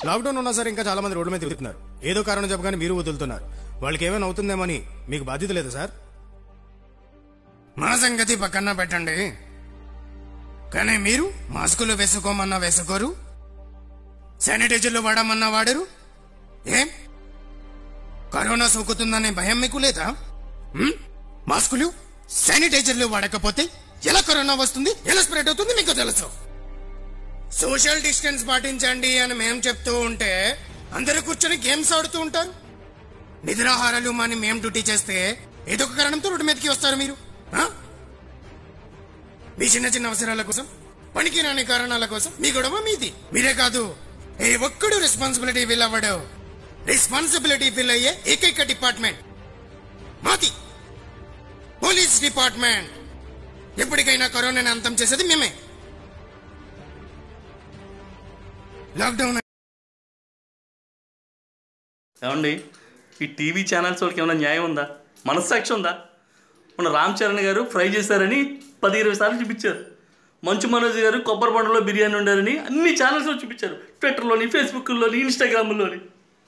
Lockdown ఉన్నా సరే ఇంకా చాలా మంది రోడ్డు మీద తిరుగుతున్నారు ఏదో కారణం చెప్పగానే మీరు వదులుతున్నారు వాళ్ళకి ఏమైనా అవుతుందేమని మీకు బాధ్యత లేదా సార్ మా సంగతి పక్కన పెట్టండి కానీ మీరు మాస్కులు వేసుకోమన్నా వేసుకోరు శానిటైజర్లు వాడమన్నా వాడరు ఏం కరోనా సోకుతుందనే భయం మీకు లేదా హ్మ్? మాస్కులు శానిటైజర్లు వాడకపోతే ఎలా కరోనా వస్తుంది ఎలా స్ప్రెడ్ అవుతుంది మీకు తెలుసు సోషల్ డిస్టెన్స్ పాటించండి అని మేం చెప్తూ ఉంటే అందరూ కూర్చొని గేమ్స్ ఆడుతూ ఉంటారు నిద్రాహారాలు మాని మేం డ్యూటీ చేస్తే ఏదో ఒక కారణంతో రోడ్డు మీదకి వస్తారు మీరు ఆ? మీ చిన్న చిన్న అవసరాల కోసం పనికి రాని కారణాల కోసం మీ గొడవ మీది మీరే కాదు ఏ ఒక్కడు రెస్పాన్సిబిలిటీ ఫీల్ అవ్వడు రెస్పాన్సిబిలిటీ ఫీల్ అయ్యే ఏకైక డిపార్ట్మెంట్ మాది పోలీస్ డిపార్ట్మెంట్ ఎప్పటికైనా కరోనాని అంతం చేసేది మేమే లాక్డౌన్ ఏమండి ఈ టీవీ ఛానల్స్ వాళ్ళకి ఏమైనా న్యాయం ఉందా మనస్సాక్షి ఉందా మన రామ్ చరణ్ గారు ఫ్రై చేశారని పది ఇరవై సార్లు చూపించారు మంచు మనోజ్ గారు కొబ్బరి బండలో బిర్యానీ ఉండారని అన్ని ఛానల్స్లో చూపించారు ట్విట్టర్లోని ఫేస్బుక్లోని ఇన్స్టాగ్రామ్లోని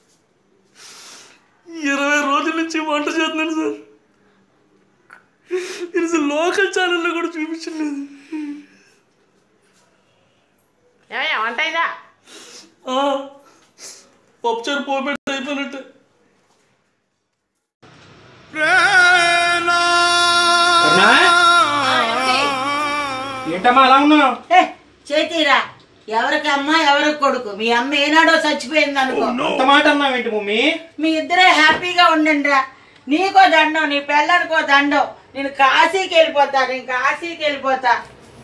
ఇరవై రోజుల నుంచి వంట చేస్తున్నాను సార్ ఇది అసలు లోకల్ ఛానల్లో కూడా చూపించలేదు ఏమయ్యా వంట అయిందా ఆ, పప్పుచారు పోపెట్టి అయిపోయినట్టే ఏంటమ్మా అలా ఉన్నావు ఏ, చేతిరా ఎవరికి అమ్మ ఎవరికి కొడుకు మీ అమ్మ ఏనాడో చచ్చిపోయింది అనుకో అంత మాట అన్నావేంటి మమ్మీ మీ ఇద్దరే హ్యాపీగా ఉండండి రా నీకో దండం నీ పిల్లనికో దండం నేను కాశీకి వెళ్ళిపోతా నేను కాశీకి వెళ్ళిపోతా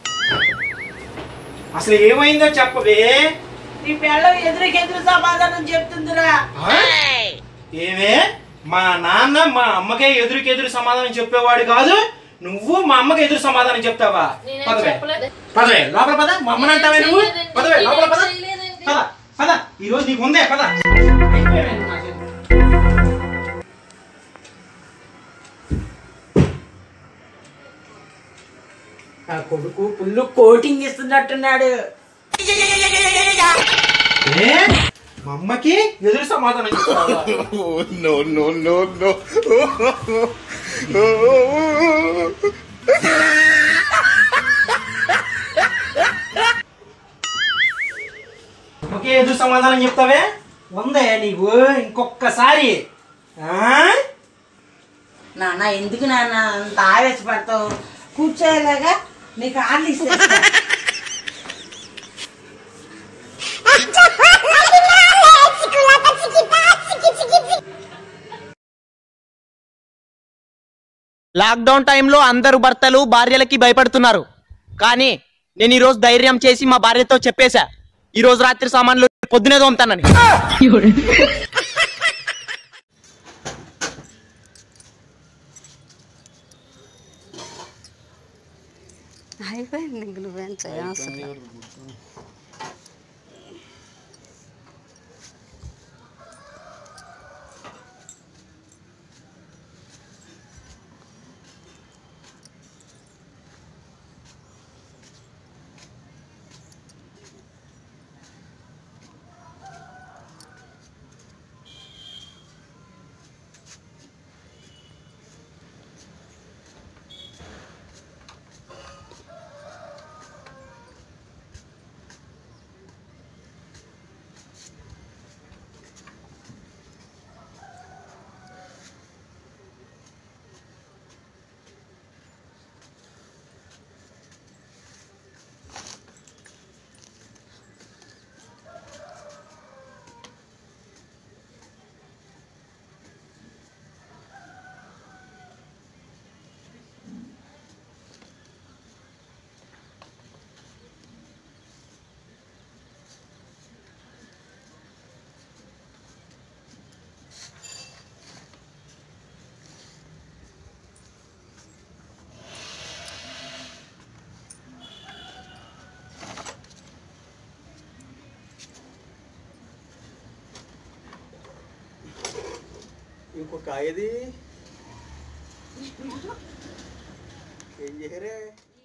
అసలు ఏమైందో చెప్పవే నీ పిల్లం ఎదురుకెదురు సమాధానం చెప్తుందిరా ఏమే మా నాన్న మా అమ్మకే ఎదురుకెదురు సమాధానం చెప్పేవాడు కాదు నువ్వు మా అమ్మకి ఎదురు సమాధానం చెప్తావా పదవే పదవే లోపల పద మా అమ్మని అంటావే నువ్వు పదవే లోపల పద పద పద ఈ రోజు నీకు ఉందే పద నా కొడుకు ఫుల్ కోటింగ్ ఇస్తున్నట్టున్నాడు ఏ? మా అమ్మకి ఎదురు సమాధానం చెప్తావా ఒకే ఎదురు సమాధానం చెప్తావే ఉందే నీవు ఇంకొక్కసారి ఆ? నాన్న ఎందుకు నాన్న అంత ఆవేశపడతావు కూర్చోలేగా నీకు ఆర్లు ఇస్తా లాక్డౌన్ టైంలో అందరు భర్తలు భార్యలకి భయపడుతున్నారు కానీ నేను ఈ రోజు ధైర్యం చేసి మా భార్యతో చెప్పేశా ఈ రోజు రాత్రి సామాన్లు పొద్దునే తోముతానని అయిపోయింది ఇంక నువ్వేం చేయవసరం ఇంకొక ఐది ఏం చేయరే